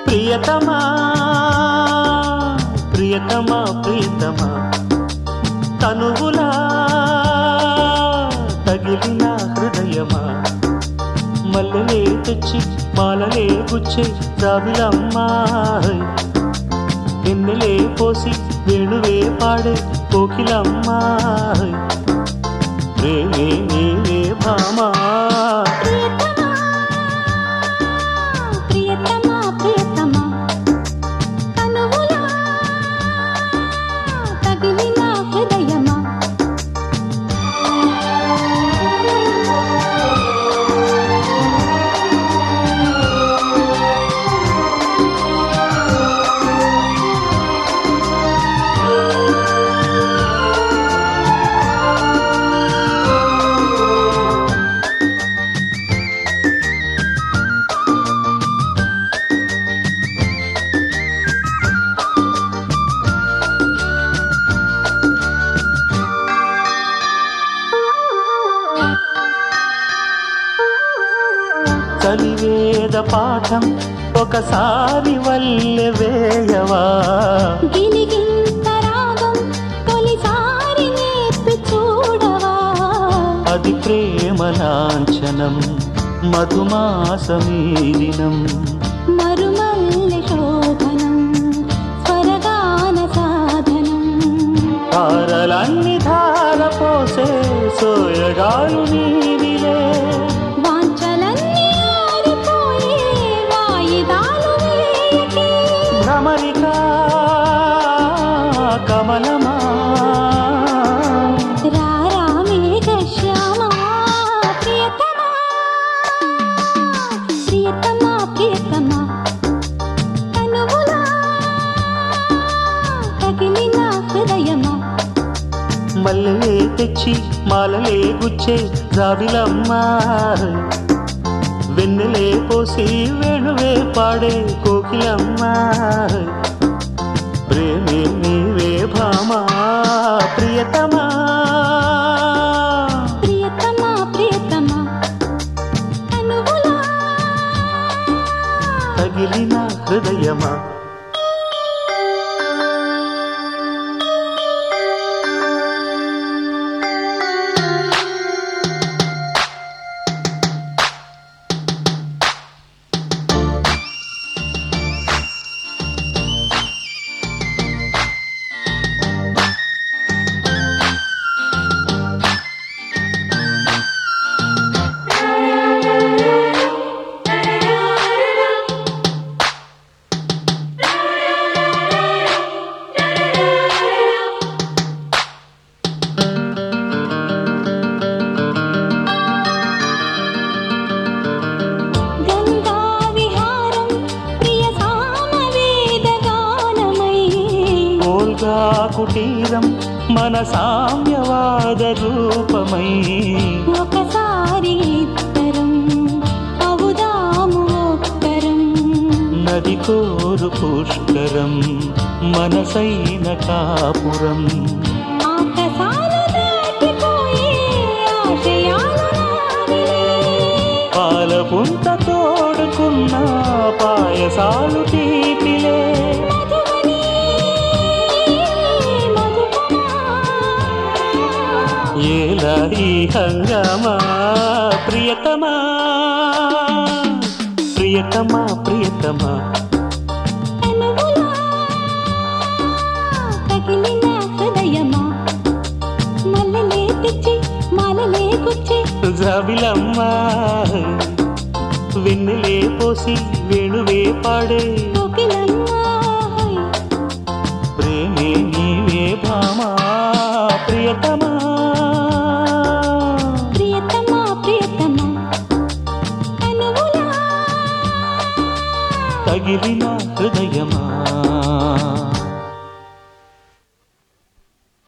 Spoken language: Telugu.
ప్రియతమా ప్రియతమా ప్రియతమా తనువులా తగిలిన హృదయమా మల్లెలే తెచ్చి మాలలే గుచ్చే రావిలమ్మా వెన్నెలే పోసి వేణువే పాడే కోకిలమ్మా ప్రేమే నీవే భామా ప్రియతమా ప్రియతమా కనువులా తగిలిన హృదయమా చలివేద పాఠం ఒకసారి వల్లె వేయవా గిలిగింత రాగం తొలిసారి నేర్పి చూడవా అది ప్రేమ లాంఛనం మధుమాసమీదినం మరుమల్లె శోభనం స్వరగాన సాధనం తారలన్ని ధార పోసే సోయగాలు నీవిలే వాంఛలన్నీ ఆరిపోయే వాయిదాలు వేయకే భ్రమరిక కమలమా రారా మేఘశ్యామా ప్రియతమా ప్రియతమా ప్రియతమా కనువులా తగిలిన హృదయమా మల్లెలే తెచ్చి మాలలే గుచ్చే జాబిలమ్మా వెన్నెలే పోసి వేణువే పాడే కోకిలమ్మా ప్రేమే నీవే భామా ప్రియతమా ప్రియతమా ప్రియతమా కనువులా తగిలిన హృదయమా గంగా విహారం ప్రియ సామవేద గానమై ఓల్గా కుటీరం మన సామ్యవాద రూపమై ఒకసారి ఇద్దరం అవుదాము ఒక్కరం నది కోరు పుష్కరం మనసైన కాపురం ఆకాశాలు దాటిపోయే ఆశయాలు నావిలే పాల పుంత తోడుకున్న పాయసాలు తీపిలే మధువని మధుపమా ఏలా ఈ హంగామా ప్రియతమా ప్రియతమా ప్రియతమా కనువులా తగిలిన హృదయమా మల్లెలే తెచ్చి మాలలే గుచ్చి జాబిలమ్మా వెన్నెలే పోసి వేణువే పాడే కోకిలమ్మా ప్రేమే నీవే భామా ప్రియతమా ప్రియతమా ప్రియతమా కనువులా తగిలిన హృదయమా